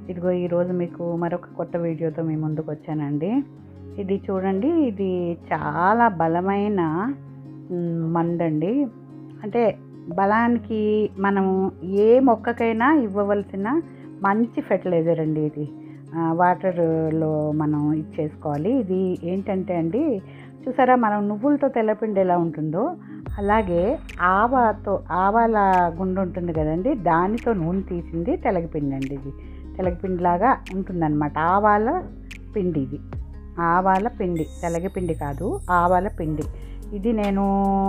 ఇదిగో ఈరోజు మీకు మరొక కొత్త వీడియోతో మీ ముందుకు వచ్చానండి ఇది చూడండి ఇది చాలా బలమైన మ్, మందండి అంటే బలానికి మనం ఏ మొక్కకైనా ఇవ్వవలసిన మంచి ఫెర్టిలైజర్ అండి ఇది ఆ, వాటర్లో మనం ఇచ్చేసుకోవాలి ఇది ఏంటంటే అండి చూసారా మనం నువ్వులతో తెల్లపిండి ఎలా ఉంటుందో అలాగే ఆవాతో ఆవాల గుండు ఉంటుంది కదండి దానితో నూనె తీసింది తెలగపిండి అండి ఇది తెలగపిండిలాగా ఉంటుందన్నమాట ఆవాల పిండి ఇది ఆవాల పిండి తెలగపిండి కాదు ఆవాల పిండి ఇది నేను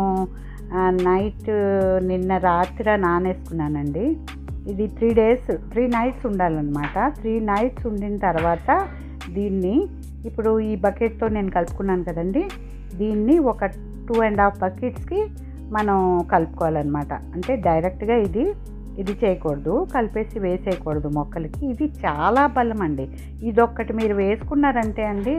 ఆ, నైట్ నిన్న రాత్రి నానేసుకున్నానండి ఇది త్రీ డేస్ త్రీ నైట్స్ ఉండాలన్నమాట త్రీ నైట్స్ ఉండిన తర్వాత దీన్ని ఇప్పుడు ఈ బకెట్తో నేను కలుపుకున్నాను కదండి దీన్ని ఒక టూ అండ్ హాఫ్ బకెట్స్కి మనం కలుపుకోవాలన్నమాట అంటే డైరెక్ట్గా ఇది ఇది చేయకూడదు కలిపేసి వేసేయకూడదు మొక్కలకి ఇది చాలా బలం అండి ఇదొక్కటి మీరు వేసుకున్నారంటే అండి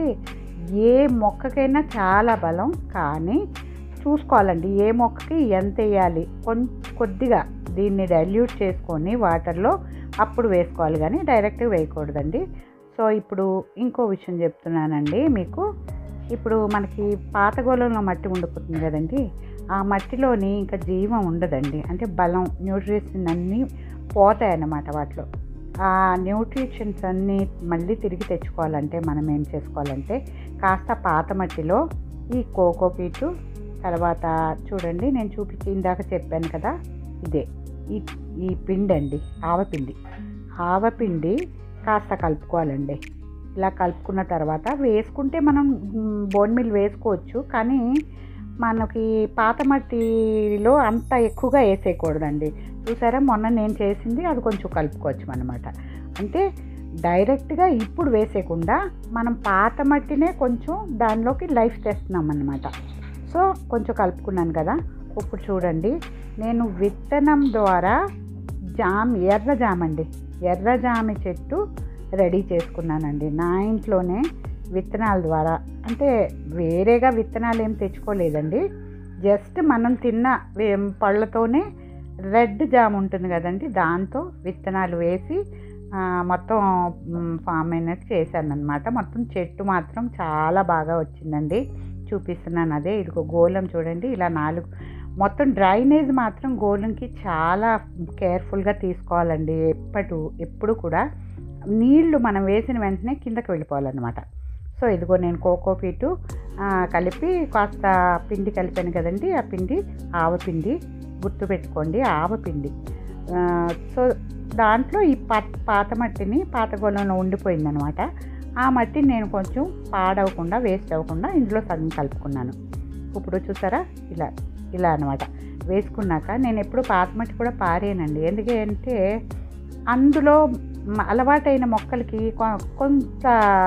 ఏ మొక్కకైనా చాలా బలం కానీ చూసుకోవాలండి ఏ మొక్కకి ఎంత వేయాలి కొంచెం కొద్దిగా దీన్ని డైల్యూట్ చేసుకొని వాటర్లో అప్పుడు వేసుకోవాలి కానీ డైరెక్ట్గా వేయకూడదండి సో ఇప్పుడు ఇంకో విషయం చెప్తున్నానండి మీకు ఇప్పుడు మనకి పాత గోళంలో మట్టి ఉండిపోతుంది కదండి ఆ మట్టిలోని ఇంకా జీవం ఉండదండి అంటే బలం న్యూట్రిషన్ అన్నీ పోతాయి అన్నమాట వాటిలో ఆ న్యూట్రిషన్స్ అన్నీ మళ్ళీ తిరిగి తెచ్చుకోవాలంటే మనం ఏం చేసుకోవాలంటే కాస్త పాత మట్టిలో ఈ కోకోపీటు తర్వాత చూడండి నేను చూపించి ఇందాక చెప్పాను కదా ఇదే ఈ ఈ పిండి అండి ఆవపిండి ఆవపిండి కాస్త కలుపుకోవాలండి ఇలా కలుపుకున్న తర్వాత వేసుకుంటే మనం బోన్ మిల్ వేసుకోవచ్చు కానీ మనకి పాత మట్టిలో అంత ఎక్కువగా వేసేయకూడదండి చూసారా మొన్న నేను చేసింది అది కొంచెం కలుపుకోవచ్చు అనమాట అంటే డైరెక్ట్గా ఇప్పుడు వేసేయకుండా మనం పాత మట్టినే కొంచెం దానిలోకి లైఫ్ తెస్తున్నాం అన్నమాట సో కొంచెం కలుపుకున్నాను కదా ఇప్పుడు చూడండి నేను విత్తనం ద్వారా జామ్ ఎర్ర జామ్ అండి ఎర్ర జామి చెట్టు రెడీ చేసుకున్నానండి నా ఇంట్లోనే విత్తనాల ద్వారా అంటే వేరేగా విత్తనాలు ఏం తెచ్చుకోలేదండి జస్ట్ మనం తిన్న వే- పళ్ళతోనే రెడ్ జామ్ ఉంటుంది కదండి దాంతో విత్తనాలు వేసి ఆ, మొత్తం ఫామ్ అయినట్టు చేశాను అనమాట మొత్తం చెట్టు మాత్రం చాలా బాగా వచ్చిందండి చూపిస్తున్నాను అదే ఇదిగో గోళం చూడండి ఇలా నాలుగు మొత్తం డ్రైనేజ్ మాత్రం గోళంకి చాలా కేర్ఫుల్గా తీసుకోవాలండి ఎప్పటి ఎప్పుడు కూడా నీళ్లు మనం వేసిన వెంటనే కిందకి వెళ్ళిపోవాలన్నమాట సో ఇదిగో నేను కోకోపీటు ఆ, కలిపి కాస్త పిండి కలిపాను కదండి ఆ పిండి ఆవపిండి గుర్తుపెట్టుకోండి ఆవపిండి ఆ, సో దాంట్లో ఈ పా పాత మట్టిని పాత గోళంలో ఉండిపోయిందనమాట ఆ మట్టిని నేను కొంచెం పాడవకుండా వేస్ట్ అవ్వకుండా ఇందులో సగం కలుపుకున్నాను ఇప్పుడు చూసారా ఇలా ఇలా అనమాట వేసుకున్నాక నేను ఎప్పుడు పాత మట్టి కూడా పారేనండి ఎందుకంటే అందులో మ- అలవాటైన మొక్కలకి కొ- కొంత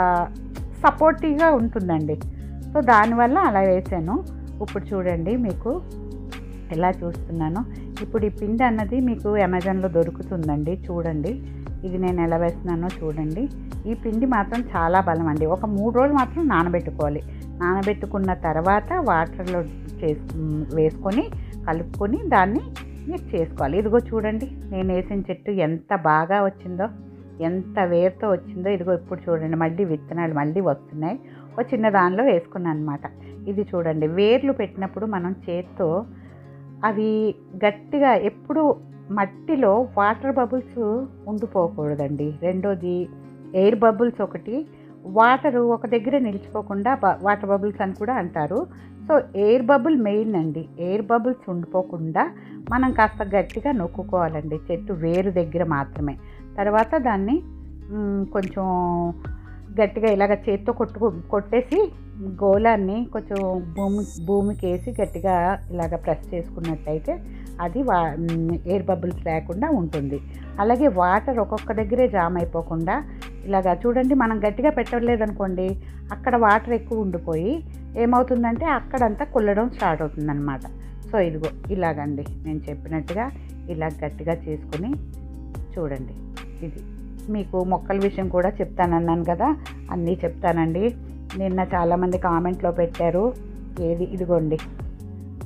సపోర్టివ్గా ఉంటుందండి సో దానివల్ల అలా వేసాను ఇప్పుడు చూడండి మీకు ఎలా చూస్తున్నాను ఇప్పుడు ఈ పిండి అన్నది మీకు అమెజాన్లో దొరుకుతుందండి చూడండి ఇది నేను ఎలా వేస్తున్నానో చూడండి ఈ పిండి మాత్రం చాలా బలం అండి ఒక మూడు రోజులు మాత్రం నానబెట్టుకోవాలి నానబెట్టుకున్న తర్వాత వాటర్లో చేసు వేసుకొని కలుపుకొని దాన్ని మిక్స్ చేసుకోవాలి ఇదిగో చూడండి నేను వేసిన చెట్టు ఎంత బాగా వచ్చిందో ఎంత వేరుతో వచ్చిందో ఇదిగో ఇప్పుడు చూడండి మళ్ళీ విత్తనాలు మళ్ళీ వస్తున్నాయి ఒక చిన్న దానిలో వేసుకున్నాను అనమాట ఇది చూడండి వేర్లు పెట్టినప్పుడు మనం చేత్తో అవి గట్టిగా ఎప్పుడు మట్టిలో వాటర్ బబుల్స్ ఉండిపోకూడదండి రెండోది ఎయిర్ బబుల్స్ ఒకటి వాటర్ ఒక దగ్గర నిలిచిపోకుండా బ- వాటర్ బబుల్స్ అని కూడా అంటారు సో ఎయిర్ బబుల్ మెయిన్ అండి ఎయిర్ బబుల్స్ ఉండిపోకుండా మనం కాస్త గట్టిగా నొక్కుకోవాలండి చెట్టు వేరు దగ్గర మాత్రమే తర్వాత దాన్ని మ్, కొంచెం గట్టిగా ఇలాగ చేత్తో కొట్టుకు కొట్టేసి గోళాన్ని కొంచెం భూమి భూమికి వేసి గట్టిగా ఇలాగ ప్రెస్ చేసుకున్నట్టయితే అది వా ఎయిర్ బబుల్స్ లేకుండా ఉంటుంది అలాగే వాటర్ ఒక్కొక్క దగ్గరే జామ్ అయిపోకుండా ఇలాగా చూడండి మనం గట్టిగా పెట్టలేదనుకోండి అక్కడ వాటర్ ఎక్కువ ఉండిపోయి ఏమవుతుందంటే అక్కడంతా కుల్లడం స్టార్ట్ అవుతుందన్నమాట సో ఇదిగో ఇలాగండి నేను చెప్పినట్టుగా ఇలా గట్టిగా చేసుకొని చూడండి ఇది మీకు మొక్కల విషయం కూడా చెప్తానన్నాను కదా అన్నీ చెప్తానండి నిన్న చాలామంది కామెంట్లో పెట్టారు ఏది ఇదిగోండి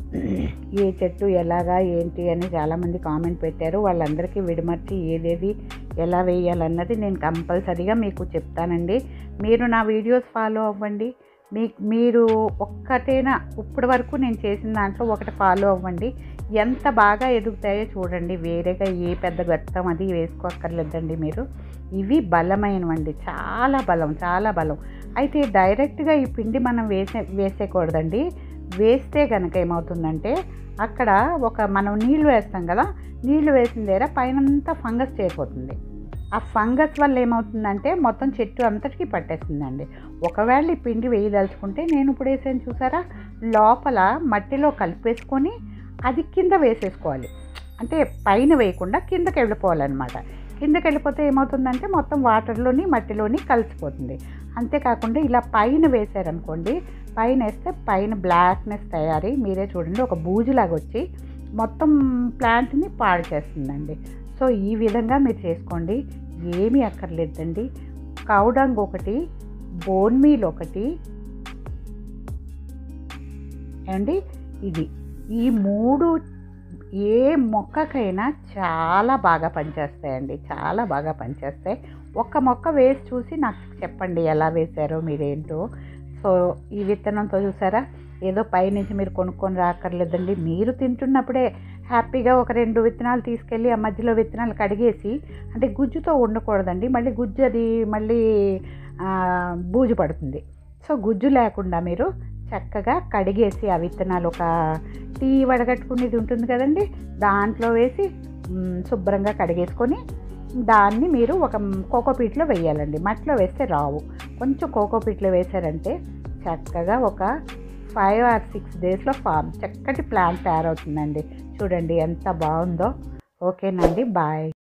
ఏ చెట్టు ఎలాగా ఏంటి అని చాలామంది కామెంట్ పెట్టారు వాళ్ళందరికీ విడమర్చి ఏదేది ఎలా వేయాలన్నది నేను కంపల్సరీగా మీకు చెప్తానండి మీరు నా వీడియోస్ ఫాలో అవ్వండి మీ మీరు ఒక్కటేనా ఇప్పటి వరకు నేను చేసిన దాంట్లో ఒకటి ఫాలో అవ్వండి ఎంత బాగా ఎదుగుతాయో చూడండి వేరేగా ఏ పెద్ద గత్తం అది వేసుకోక్కర్లేదండి మీరు ఇవి బలమైనవండి చాలా బలం చాలా బలం అయితే డైరెక్ట్గా ఈ పిండి మనం వేసే వేసేయకూడదండి వేస్తే కనుక ఏమవుతుందంటే అక్కడ ఒక మనం నీళ్లు వేస్తాం కదా నీళ్లు వేసిన దగ్గర పైనంతా ఫంగస్ చేరిపోతుంది ఆ ఫంగస్ వల్ల ఏమవుతుందంటే మొత్తం చెట్టు అంతటికి పట్టేస్తుందండి ఒకవేళ ఈ పిండి వేయదలుచుకుంటే నేను ఇప్పుడు వేసాను చూసారా లోపల మట్టిలో కలిపేసుకొని అది కింద వేసేసుకోవాలి అంటే పైన వేయకుండా కిందకి వెళ్ళిపోవాలన్నమాట కిందకి వెళ్ళిపోతే ఏమవుతుందంటే మొత్తం వాటర్లోని మట్టిలోని కలిసిపోతుంది అంతేకాకుండా ఇలా పైన వేసారనుకోండి పైన వేస్తే పైన బ్లాక్నెస్ తయారీ మీరే చూడండి ఒక బూజులాగా వచ్చి మొత్తం ప్లాంట్ని పాడు చేస్తుందండి సో ఈ విధంగా మీరు చేసుకోండి ఏమీ అక్కర్లేదండి కౌడంగ్ ఒకటి బోన్ మీల్ ఒకటి అండి ఇది ఈ మూడు ఏ మొక్కకైనా చాలా బాగా పనిచేస్తాయండి చాలా బాగా పనిచేస్తాయి ఒక్క మొక్క వేసి చూసి నాకు చెప్పండి ఎలా వేశారో మీరేంటో సో ఈ విత్తనంతో చూసారా ఏదో పైనుంచి మీరు కొనుక్కొని రాక్కర్లేదండి మీరు తింటున్నప్పుడే హ్యాపీగా ఒక రెండు విత్తనాలు తీసుకెళ్ళి ఆ మధ్యలో విత్తనాలు కడిగేసి అంటే గుజ్జుతో ఉండకూడదండి మళ్ళీ గుజ్జు అది మళ్ళీ ఆ, బూజు పడుతుంది సో గుజ్జు లేకుండా మీరు చక్కగా కడిగేసి ఆ విత్తనాలు ఒక టీ వడగట్టుకునేది ఉంటుంది కదండి దాంట్లో వేసి మ్, శుభ్రంగా కడిగేసుకొని దాన్ని మీరు ఒక కోకోపీట్లో వేయాలండి మట్టిలో వేస్తే రావు కొంచెం కోకోపీట్లో వేసారంటే చక్కగా ఒక ఫైవ్ ఆర్ సిక్స్ డేస్లో ఫామ్ చక్కటి ప్లాంట్ తయారవుతుందండి చూడండి ఎంత బాగుందో ఓకేనండి బాయ్